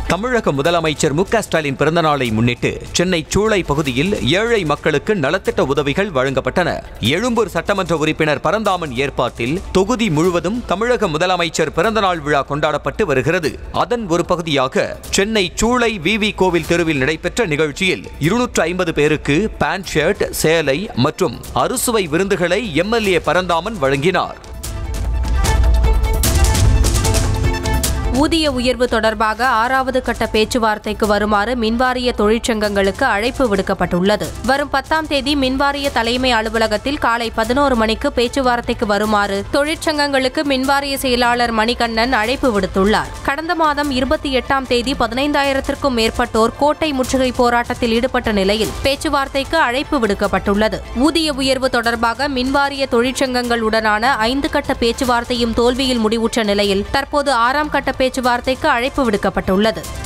தமிழக முதலமைச்சர் மு க ஸ்டாலின் பிறந்தநாளை முன்னிட்டு சென்னை சூளை பகுதியில் ஏழை மக்களுக்கு நலத்திட்ட உதவிகள் வழங்கப்பட்டன எழும்பூர் சட்டமன்ற உறுப்பினர் பரந்தாமன் ஏற்பாட்டில் தொகுதி முழுவதும் தமிழக முதலமைச்சர் பிறந்தநாள் விழா கொண்டாடப்பட்டு வருகிறது அதன் ஒரு பகுதியாக சென்னை சூளை விவி கோவில் தெருவில் நடைபெற்ற நிகழ்ச்சியில் இருநூற்று ஐம்பது பேருக்கு பேண்ட் ஷர்ட் சேலை மற்றும் அறுசுவை விருந்துகளை எம்எல்ஏ பரந்தாமன் வழங்கினார் ஊதிய உயர்வு தொடர்பாக ஆறாவது கட்ட பேச்சுவார்த்தைக்கு வருமாறு மின்வாரிய தொழிற்சங்கங்களுக்கு அழைப்பு விடுக்கப்பட்டுள்ளது வரும் பத்தாம் தேதி மின்வாரிய தலைமை அலுவலகத்தில் காலை பதினோரு மணிக்கு பேச்சுவார்த்தைக்கு வருமாறு தொழிற்சங்கங்களுக்கு மின்வாரிய செயலாளர் மணிகண்ணன் அழைப்பு விடுத்துள்ளார் கடந்த மாதம் இருபத்தி எட்டாம் தேதி பதினைந்தாயிரத்திற்கும் மேற்பட்டோர் கோட்டை முற்றுகை போராட்டத்தில் ஈடுபட்ட நிலையில் பேச்சுவார்த்தைக்கு அழைப்பு விடுக்கப்பட்டுள்ளது ஊதிய உயர்வு தொடர்பாக மின்வாரிய தொழிற்சங்கங்களுடனான ஐந்து கட்ட பேச்சுவார்த்தையும் தோல்வியில் முடிவுற்ற நிலையில் தற்போது ஆறாம் கட்ட பேச்சுவார்த்தைக்கு அழைப்பு விடுக்கப்பட்டுள்ளது